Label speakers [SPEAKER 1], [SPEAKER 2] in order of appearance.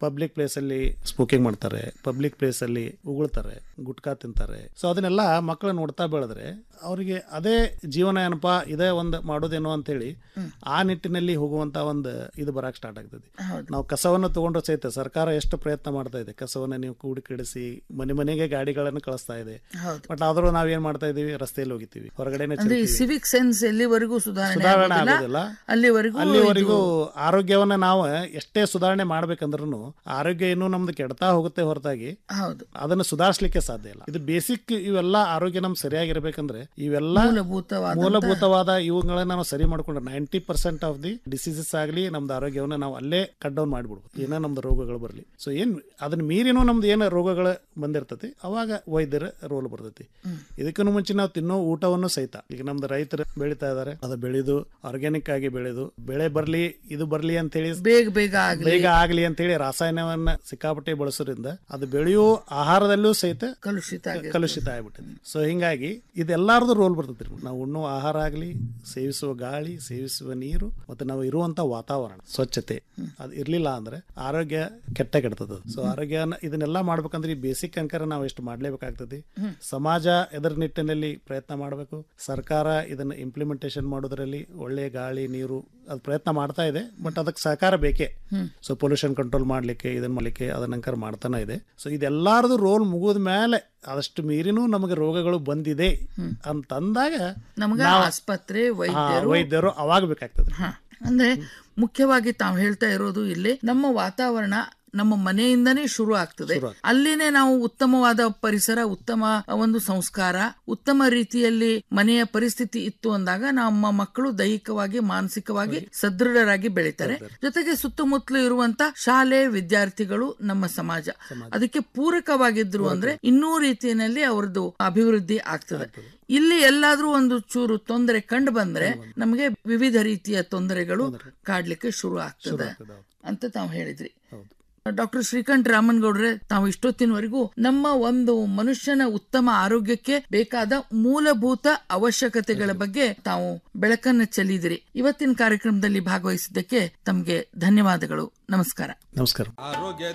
[SPEAKER 1] Public place ಅಲ್ಲಿ smoking ಮಾಡ್ತಾರೆ public place ಅಲ್ಲಿ ಉಗುಳ್ತಾರೆ ಗುಟ್ಕಾ ತಿಂತಾರೆ ಸೊ ಅದನ್ನೆಲ್ಲ ಮಕ್ಕಳು ನೋಡ್ತಾ ಬೆಳೆದ್ರೆ ಅವರಿಗೆ ಅದೇ ಜೀವನ ಏನಪ್ಪಾ ಇದೇ ಒಂದು ಮಾಡೋದೇನೋ ಅಂತೇಳಿ ಆ ನಿಟ್ಟಿನಲ್ಲಿ ಹೋಗುವಂತ ಒಂದು ಇದು ಬರಕ್ ಸ್ಟಾರ್ಟ್ ಆಗ್ತದೆ ನಾವು ಕಸವನ್ನು ತಗೊಂಡ್ರೆ ಸಹಿತ ಸರ್ಕಾರ ಎಷ್ಟು ಪ್ರಯತ್ನ ಮಾಡ್ತಾ ಇದೆ ಕಸವನ್ನ ನೀವು ಕೂಡಿಕಿಡಿಸಿ ಮನೆ ಮನೆಗೆ ಗಾಡಿಗಳನ್ನು ಕಳಿಸ್ತಾ ಇದೆ
[SPEAKER 2] ಹೌದು.
[SPEAKER 1] ಬಟ್ ಆದ್ರೂ ನಾವೇನ್ ಮಾಡ್ತಾ ಇದೀವಿ ರಸ್ತೆಯಲ್ಲಿ ಹೋಗಿತೀವಿ ಹೊರಗಡೆನೆ
[SPEAKER 2] ಅಂದ್ರೆ ಈ
[SPEAKER 1] ಚೆಲ್ತೀವಿ.
[SPEAKER 2] ಸಿವಿಕ್ ಸೆನ್ಸ್ ಎಲ್ಲಿವರೆಗೂ ಸುಧಾರಣೆ
[SPEAKER 1] ಸುಧಾರಣೆ
[SPEAKER 2] ಆಗೋದಿಲ್ಲ,
[SPEAKER 1] ಆಗೋದಿಲ್ಲ
[SPEAKER 2] ಅಲ್ಲಿವರೆಗೂ
[SPEAKER 1] ಅಲ್ಲಿವರೆಗೂ
[SPEAKER 2] ಇದು-
[SPEAKER 1] ಆರೋಗ್ಯವನ್ನ ನಾವು ಎಷ್ಟೇ ಸುಧಾರಣೆ ಮಾಡ್ಬೇಕಂದ್ರೂ ಆರೋಗ್ಯ ಇನ್ನೂ ನಮ್ದು ಕೆಡ್ತಾ ಹೋಗುತ್ತೆ ಹೊರತಾಗಿ
[SPEAKER 2] ಹೌದು
[SPEAKER 1] ಅದನ್ನು ಸುಧಾರಿಸಲಿಕ್ಕೆ ಸಾಧ್ಯ ಇಲ್ಲ ಇದು ಬೇಸಿಕ್ ಇವೆಲ್ಲ ಆರೋಗ್ಯ ನಮ್ ಸರಿಯಾಗಿರ್ಬೇಕಂದ್ರೆ ಇವೆಲ್ಲ
[SPEAKER 2] ಮೂಲಭೂತವಾದ
[SPEAKER 1] ಮೂಲಭೂತವಾದ ಇವುಗಳನ್ನ ನಾವು ಸರಿ ಮಾಡ್ಕೊಂಡ್ರೆ ninety percent of the diseases ಆಗಲಿ ನಮ್ದು ಆರೋಗ್ಯವನ್ನ ನಾವು ಅಲ್ಲೇ ಕಟ್ ಡೌನ್ ಮಾಡ್ಬಿಡ್ಬೋದು ಏನೋ ನಮ್ದು ರೋಗಗಳು ಬರಲಿ ಸೊ ಏನ್ ಅದನ್ನ ಮೀರಿನೂ ನಮ್ದು ಏನು ರೋಗಗಳು ಬಂದಿರ್ತತಿ ಅವಾಗ ವೈದ್ಯರ ರೋಲ್ ಬರ್ತೈತಿ ಇದಕ್ಕೂ ಮುಂಚೆ ನಾವು ತಿನ್ನೋ ಊಟವನ್ನು ಸಹಿತ ಈಗ ನಮ್ದು ರೈತರು ಬೆಳಿತಾ ಇದಾರೆ ಅದು ಬೆಳೆದು ಆರ್ಗ್ಯಾನಿಕ್ ಆಗಿ ಬೆಳೆದು ಬೆಳೆ ಬರ್ಲಿ ಇದು ಬರ್ಲಿ ಅಂತ ಹೇಳಿ
[SPEAKER 2] ಬೇಗ ಬೇಗ ಆಗ್ಲಿ
[SPEAKER 1] ಬೇಗ ಆಗ್ಲಿ ಅಂತ ಹೇಳಿ ರಾಸಾಯನವನ್ನ ಸಿಕ್ಕಾಪಟ್ಟೆ ಬಳಸೋದ್ರಿಂದ ಅದು ಬೆಳೆಯೋ ಆಹಾರದಲ್ಲೂ ಸಹಿತ
[SPEAKER 2] ಕಲುಷಿತ ಆಗಿ
[SPEAKER 1] ಕಲುಷಿತ ಆಗ್ಬಿಟ್ಟಿದೆ ಸೊ ಹಿಂಗಾಗಿ ಇದೆಲ್ಲಾರದು ರೋಲ್ ಬರ್ತೈತಿ ನಾವು ಉಣ್ಣುವ ಆಹಾರ ಆಗಲಿ ಸೇವಿಸುವ ಗಾಳಿ ಸೇವಿಸುವ ನೀರು ಮತ್ತೆ ನಾವು ಇರುವಂತ ವಾತಾವರಣ ಸ್ವಚ್ಛತೆ ಅದು ಇರ್ಲಿಲ್ಲ ಅಂದ್ರೆ ಆರೋಗ್ಯ ಕೆಟ್ಟ ಕೆಡ್ತದ ಸೊ ಆರೋಗ್ಯ ಇದನ್ನೆಲ್ಲ ಮಾಡ್ಬೇಕಂದ್ರೆ ಈ ಬೇಸಿಕ್ ಅಂಕರ ನಾವು ಎಷ್ಟು ಮಾಡ್ಲೇಬೇಕಾಗ್ತದೆ ಸಮಾಜ ಎದರ ನಿಟ್ಟಿನಲ್ಲಿ ಪ್ರಯತ್ನ ಮಾಡಬೇಕು ಸರ್ಕಾರ ಇದನ್ನ ಇಂಪ್ಲಿಮೆಂಟೇಷನ್ ಮಾಡೋದ್ರಲ್ಲಿ ಒಳ್ಳೆ ಗಾಳಿ ನೀರು ಅದು ಪ್ರಯತ್ನ ಮಾಡ್ತಾ ಇದೆ ಬಟ್ ಅದಕ್ಕೆ ಸಹಕಾರ ಬೇಕೇ ಸೊ ಪೊಲ್ಯೂಷನ್ ಕಂಟ್ರೋಲ್ ಮಾಡ್ಲಿಕ್ಕೆ ಇದನ್ನ ಮಾಡ್ಲಿಕ್ಕೆ ಅದನ್ನಂಕರ ಮಾಡ್ತಾನೆ ಇದೆ ಸೊ ಇದೆಲ್ಲಾರದು ರೋಲ್ ಮುಗಿದ ಮೇಲೆ ಅದಷ್ಟು ಮೀರಿನೂ ನಮಗೆ ರೋಗಗಳು ಬಂದಿದೆ ಅಂತಂದಾಗ
[SPEAKER 2] ನಮಗ
[SPEAKER 1] ನಾವು-
[SPEAKER 2] ಆಸ್ಪತ್ರೆ
[SPEAKER 1] ಆ,
[SPEAKER 2] ವೈದ್ಯರು
[SPEAKER 1] ವೈದ್ಯರು ಅವಾಗ ಬೇಕಾಗ್ತದೆ
[SPEAKER 2] ಹ. ಅಂದ್ರೆ ಮುಖ್ಯವಾಗಿ ತಾವು ಹೇಳ್ತಾ ಇರೋದು ಇಲ್ಲಿ ನಮ್ಮ ವಾತಾವರಣ ನಮ್ಮ ಮನೆಯಿಂದನೇ ಶುರು ಆಗ್ತದೆ ಅಲ್ಲಿನೇ ನಾವು ಉತ್ತಮವಾದ ಪರಿಸರ ಉತ್ತಮ ಒಂದು ಸಂಸ್ಕಾರ ಉತ್ತಮ ರೀತಿಯಲ್ಲಿ ಮನೆಯ ಪರಿಸ್ಥಿತಿ ಇತ್ತು ಅಂದಾಗ ನಮ್ಮ ಮಕ್ಕಳು ದೈಹಿಕವಾಗಿ ಮಾನಸಿಕವಾಗಿ ಸದೃಢರಾಗಿ ಬೆಳಿತಾರೆ ಜೊತೆಗೆ ಸುತ್ತಮುತ್ತಲು ಇರುವಂತ ಶಾಲೆ ವಿದ್ಯಾರ್ಥಿಗಳು ನಮ್ಮ ಸಮಾಜ ಅದಕ್ಕೆ ಪೂರಕವಾಗಿದ್ರು ಅಂದ್ರೆ ಇನ್ನೂ ರೀತಿಯಲ್ಲಿ ಅವ್ರದ್ದು ಅಭಿವೃದ್ಧಿ ಆಗ್ತದೆ ಇಲ್ಲಿ ಎಲ್ಲಾದ್ರೂ ಒಂದು ಚೂರು ತೊಂದರೆ ಕಂಡು ಬಂದ್ರೆ ನಮಗೆ ವಿವಿಧ ರೀತಿಯ ತೊಂದರೆಗಳು ಕಾಡ್ಲಿಕ್ಕೆ ಶುರು ಆಗ್ತದೆ ಅಂತ ತಾವು ಹೇಳಿದ್ರಿ ಡಾಕ್ಟರ್ ಶ್ರೀಕಂಠ ರಾಮನ್ಗೌಡ್ರೆ ತಾವು ಇಷ್ಟೊತ್ತಿನವರೆಗೂ ನಮ್ಮ ಒಂದು ಮನುಷ್ಯನ ಉತ್ತಮ ಆರೋಗ್ಯಕ್ಕೆ ಬೇಕಾದ ಮೂಲಭೂತ ಅವಶ್ಯಕತೆಗಳ ಬಗ್ಗೆ ತಾವು ಬೆಳಕನ್ನ ಚೆಲ್ಲಿದಿರಿ ಇವತ್ತಿನ ಕಾರ್ಯಕ್ರಮದಲ್ಲಿ ಭಾಗವಹಿಸಿದ್ದಕ್ಕೆ ತಮಗೆ ಧನ್ಯವಾದಗಳು ನಮಸ್ಕಾರ
[SPEAKER 1] ನಮಸ್ಕಾರ
[SPEAKER 3] ಆರೋಗ್ಯ